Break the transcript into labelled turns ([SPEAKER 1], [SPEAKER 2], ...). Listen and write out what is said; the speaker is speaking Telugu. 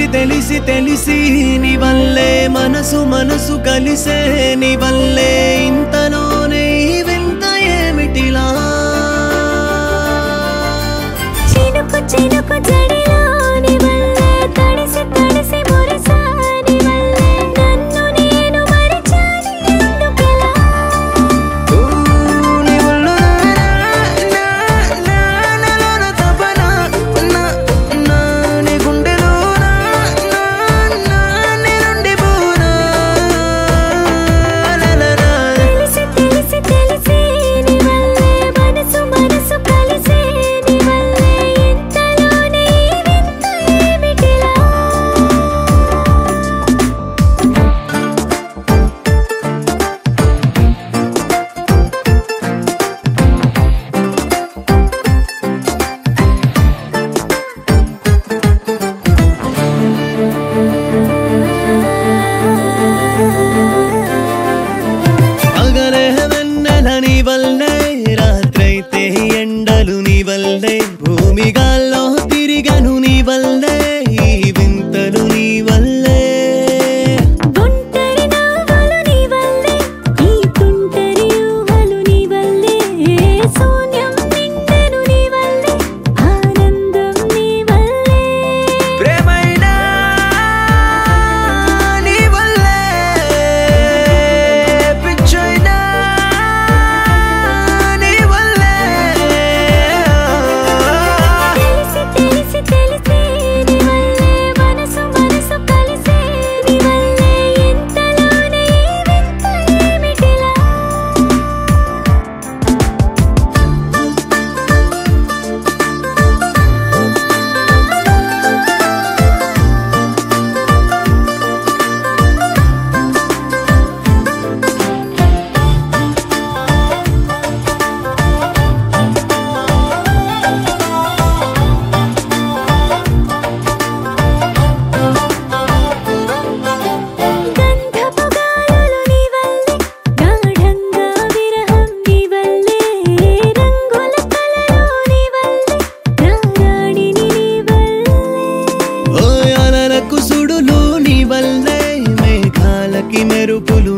[SPEAKER 1] తెలిసి తెలిసి తెలిసి నీ వల్లే మనసు మనసు కలిసే నీ వల్లే ఇంతలోనే ఈ వింత ఏమిటిలా
[SPEAKER 2] చినుకు చినుకు జడిలోని వల్లే తడిసి తడిసి మురిసాని వల్లే నన్ను నేను మరిచాను ఎందుకలా
[SPEAKER 1] ఊ, నీ వల్ల నా, నా, నా, నాలోన తపన, నా, నా, నీ గుండెలో నా, నా, నా, నేనుండిపోనా. లా, లా, లా.
[SPEAKER 2] తెలిసి తెలిసి తెలిసి నీ వల్లే మనసు మనసు కలిసే నీ వల్లే ఇంతలోనే ఈ వింత ఏమిటిలా
[SPEAKER 1] పగలే వెన్నెల నీ వల్లే రాత్రైతే ఎండలు నీ వల్లే భూమి గాల్లో తిరిగను నీ వల్లే ఈ వింతలు నీ వల్లే
[SPEAKER 2] ఒంటరి నవ్వులు నీ వల్లే ఈ తుంటరి ఊహలు నీ వల్లే శూన్యం నిండెను నీ వల్లే ఆనందం నీ వల్లే
[SPEAKER 1] ప్రేమైనా నీ వల్లే పిచ్చైనా నీ వల్లే
[SPEAKER 2] తెలిసి తెలిసి తెలిసి నీ వల్లే మనసు మనసు కలిసే నీ వల్లే ఇంతలోనే ఈ వింత ఏమిటిలా గంధపు గాలులు నీ వల్లే గాఢంగా విరహం నీ వల్లే రంగుల కలలో నీ వల్లే రారాడిని నీ వల్లే
[SPEAKER 1] ఓ అలలకు సుడులు నీ వల్లే మేఘాలకి మెరుపులు